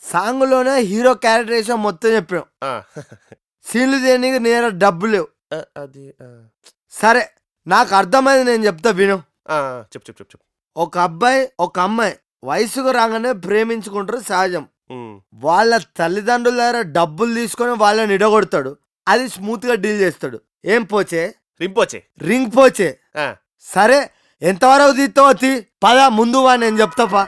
సాంగ్లోనే hero characterisation మొత్తం చెప్పాం ఆ, సీన్లు చేయడానికి నేను డబ్బు లేవు ఆ, అది ఆ, సరే నాకు అర్థమైంది నేను చెప్తా విను ఆ, చెప్పు చెప్పు చెప్పు చెప్పు ఒక అబ్బాయి ఒక అమ్మాయి వయసుకు రాగానే ప్రేమించుకుంటారు సహజం ఉమ్, వాళ్ళ తల్లిదండ్రుల దగ్గర డబ్బులు తీసుకొని వాళ్ళని ఇడగొడతాడు అది స్మూత్ గా డీల్ చేస్తాడు ఏం పోచే రింపోచే రింగ్ పోచే ఆ, సరే ఎంతవరకు తీస్తావో తీ పద ముందు వా నేను చెప్తా పా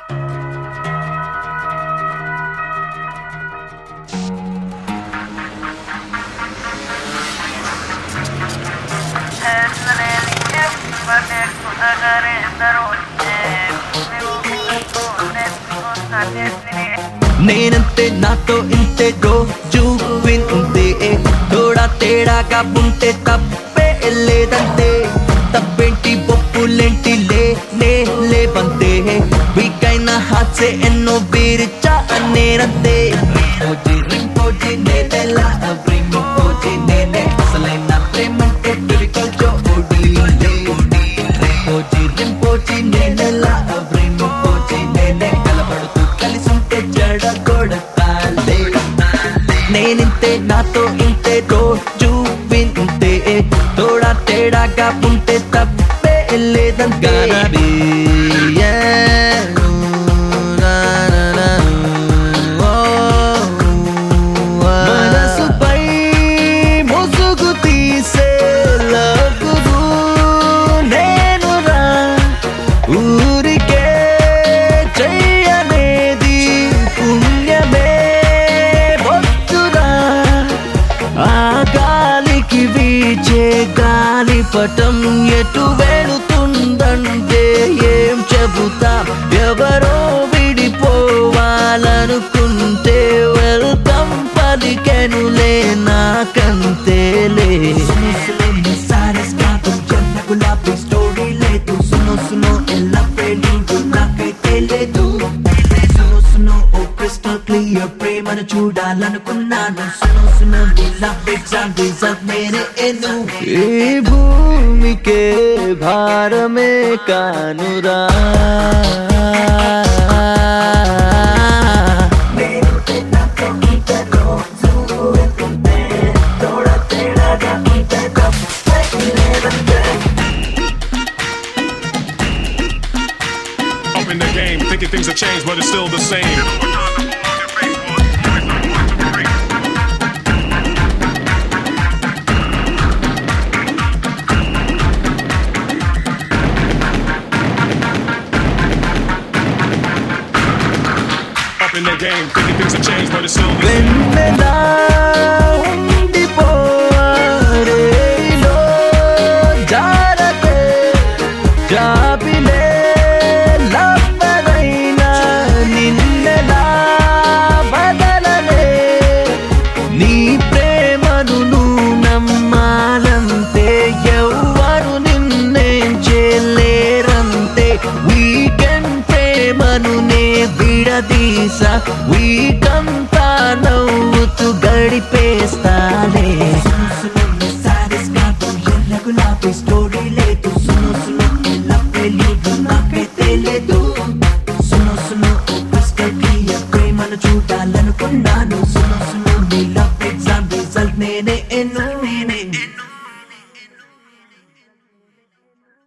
నేనంతే నాతో ఇంతే రోజు వింటుంటే తోడా తేడాగా ఉంటే తప్పే లేదంతే తప్పేంటి బొప్పులేంటి లే నే లేవంతే వీకైన హాసే ఎన్నో బీరిచా నేనంతే పోజి రింపోజి నేనెలా రింపోజి నేనే అసలైన ప్రేమంటే టిరికల్ జోడి పోజి రింపోజి నేనెలా రింపోజి నేనే కలబడుతూ కలిసి ఉంటే జడ కొడతాలే నేనింతే నాతో ఇంతే రోజు వింతే తోడా తేడాగా ఉంటే తప్పే లేదంతే మనసుపై ముసుగు తీసే లగురు నేనురా ఊరికే చెయ్యనేది పుణ్యమే వద్దురా ఆ గాలికి వీచే గాలిపటం ఎటు వెళుతుందంటే ఏం చెబుతా ఎవరో విడిపోవాలనుకుంటే వెల్కమ్ పలికెనులే నాకంతేలే గులాబీ స్టోరీ లేదు సునో సునో ఎలా పెళ్ళిడు నాకైతే లేదు సునో సునో ఓ క్రిస్టల్ క్లియర్ ప్రేమను చూడాలనుకున్నాను సునో సునో ఇలా ఎగ్జామ్ రిజల్ట్ నేనే ఎను ఈ భూమికే భారమే కానురా Up in the game, thinking things have changed, but it's still the same. Up in the game, thinking things have changed, but it's still the same. వెన్నెలా ఉండిపోరేలో జారకే జాబిలే లవ్వనైనా నిన్నెలా బదలలే నీ ప్రేమను నువ్వు నమ్మాలంతే ఎవ్వరు నిన్నేం చేయలేరంతే వీకెండ్ ప్రేమను నే విడదీసా వీకంతా నవ్వుతూ గడిపేస్తాలే